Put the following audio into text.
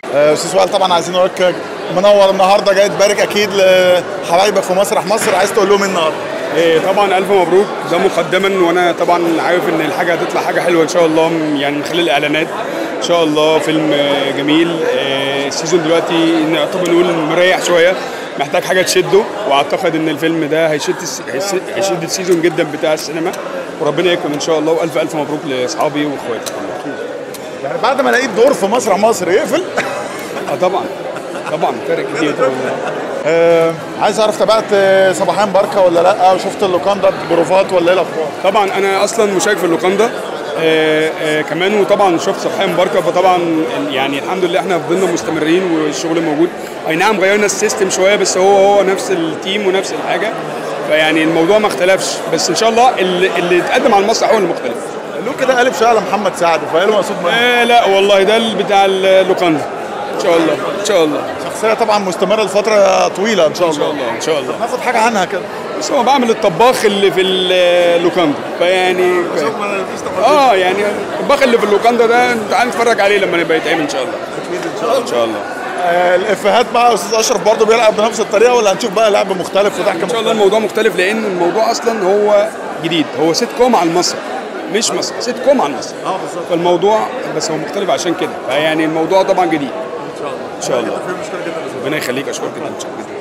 آه، استاذ وائل طبعا عايزين نقول لك منور النهارده جاي تبارك اكيد لحبايبك في مسرح مصر عايز تقول لهم ايه النهارده إيه طبعا الف مبروك ده مقدما وانا طبعا عارف ان الحاجه هتطلع حاجه حلوه ان شاء الله م- يعني من خلال الاعلانات ان شاء الله فيلم آه، جميل آه، السيزون دلوقتي نعتبر نقول مريح شويه محتاج حاجه تشده واعتقد ان الفيلم ده هيشد الس- هيس- هيشد السيزون جدا بتاع السينما وربنا يكرم ان شاء الله والف الف مبروك لاصحابي واخواتي يعني بعد ما لقيت دور في مسرح مصر يقفل اه طبعا طبعا فرق كتير طبعا آه، عايز اعرف تابعت آه، صباحين بركه ولا لا وشفت اللوكاندا بروفات ولا ايه الاخبار طبعا انا اصلا مشارك في اللوكاندا آه آه كمان وطبعا شفت صبحيه مباركه فطبعا يعني الحمد لله احنا فضلنا مستمرين والشغل موجود اي نعم غيرنا السيستم شويه بس هو هو نفس التيم ونفس الحاجه فيعني الموضوع ما اختلفش بس ان شاء الله اللي, اللي اتقدم على المسرح هو المختلف له كده قالب شويه على محمد سعد فايه المقصود منه آه لا والله ده اللي بتاع اللوكاندا ان شاء الله ان شاء الله شخصيه طبعا مستمره لفتره طويله ان شاء ان شاء الله الله ان شاء الله ناخد حاجه عنها كده بس هو بعمل الطباخ اللي في اللوكاندا فيعني اه يعني الطباخ اللي في اللوكاندا ده تعال نتفرج عليه لما نبقى يتعمل ان شاء الله ان شاء الله آه، الافيهات بقى استاذ اشرف برضه بيلعب بنفس الطريقه ولا هنشوف بقى لعب مختلف وضحك ان شاء الله مختلف الموضوع مختلف لان الموضوع اصلا هو جديد هو سيت كوم على المسرح مش مسرح سيت كوم على المسرح اه بالظبط فالموضوع بس هو مختلف عشان كده فيعني الموضوع طبعا جديد ان شاء الله ان شاء الله في مشكله جدا ربنا يخليك اشكرك جدا شكرا جدا